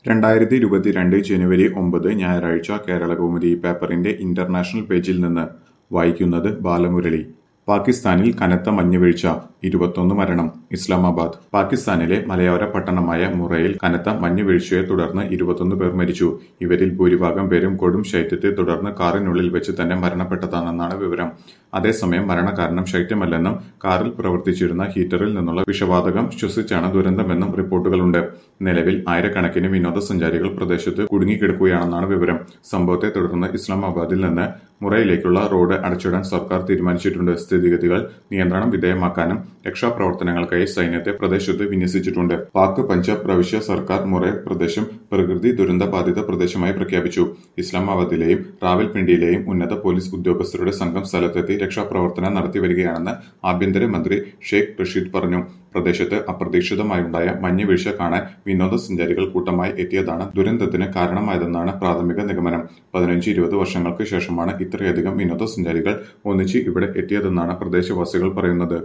രണ്ടായിരത്തി ഇരുപത്തിരണ്ട് ജനുവരി ഒമ്പത് ഞായറാഴ്ച കേരളകൗമുദി പേപ്പറിന്റെ ഇന്റർനാഷണൽ പേജിൽ നിന്ന് വായിക്കുന്നത് ബാലമുരളി പാകിസ്ഥാനിൽ കനത്ത മഞ്ഞുവീഴ്ച ഇരുപത്തൊന്ന് മരണം ഇസ്ലാമാബാദ് പാകിസ്ഥാനിലെ മലയോര പട്ടണമായ മുറയിൽ കനത്ത മഞ്ഞുവീഴ്ചയെ തുടർന്ന് ഇരുപത്തൊന്ന് പേർ മരിച്ചു ഇവരിൽ ഭൂരിഭാഗം പേരും കൊടും ശൈത്യത്തെ തുടർന്ന് കാറിനുള്ളിൽ വെച്ച് തന്നെ മരണപ്പെട്ടതാണെന്നാണ് വിവരം അതേസമയം മരണകാരണം ശൈത്യമല്ലെന്നും കാറിൽ പ്രവർത്തിച്ചിരുന്ന ഹീറ്ററിൽ നിന്നുള്ള വിഷവാതകം ശ്വസിച്ചാണ് ദുരന്തമെന്നും റിപ്പോർട്ടുകളുണ്ട് നിലവിൽ ആയിരക്കണക്കിന് വിനോദസഞ്ചാരികൾ പ്രദേശത്ത് കുടുങ്ങിക്കിടക്കുകയാണെന്നാണ് വിവരം സംഭവത്തെ തുടർന്ന് ഇസ്ലാമാബാദിൽ നിന്ന് മുറയിലേക്കുള്ള റോഡ് അടച്ചിടാൻ സർക്കാർ തീരുമാനിച്ചിട്ടുണ്ട് സ്ഥിതിഗതികൾ നിയന്ത്രണം വിധേയമാക്കാനും രക്ഷാപ്രവർത്തനങ്ങൾക്കായി സൈന്യത്തെ പ്രദേശത്ത് വിന്യസിച്ചിട്ടുണ്ട് പാക് പഞ്ചാബ് പ്രവിശ്യ സർക്കാർ മുറ പ്രദേശം പ്രകൃതി ദുരന്ത ബാധിത പ്രദേശമായി പ്രഖ്യാപിച്ചു ഇസ്ലാമാബാദിലെയും റാവൽപിണ്ടിയിലെയും ഉന്നത പോലീസ് ഉദ്യോഗസ്ഥരുടെ സംഘം സ്ഥലത്തെത്തി രക്ഷാപ്രവർത്തനം നടത്തിവരികയാണെന്ന് ആഭ്യന്തരമന്ത്രി ഷെയ്ഖ് റഷീദ് പറഞ്ഞു പ്രദേശത്ത് അപ്രതീക്ഷിതമായുണ്ടായ മഞ്ഞുവീഴ്ച കാണാൻ വിനോദസഞ്ചാരികൾ കൂട്ടമായി എത്തിയതാണ് ദുരന്തത്തിന് കാരണമായതെന്നാണ് പ്രാഥമിക നിഗമനം പതിനഞ്ച് ഇരുപത് വർഷങ്ങൾക്ക് ശേഷമാണ് ഇത്രയധികം വിനോദസഞ്ചാരികൾ ഒന്നിച്ച് ഇവിടെ എത്തിയതെന്നാണ് പ്രദേശവാസികൾ പറയുന്നത്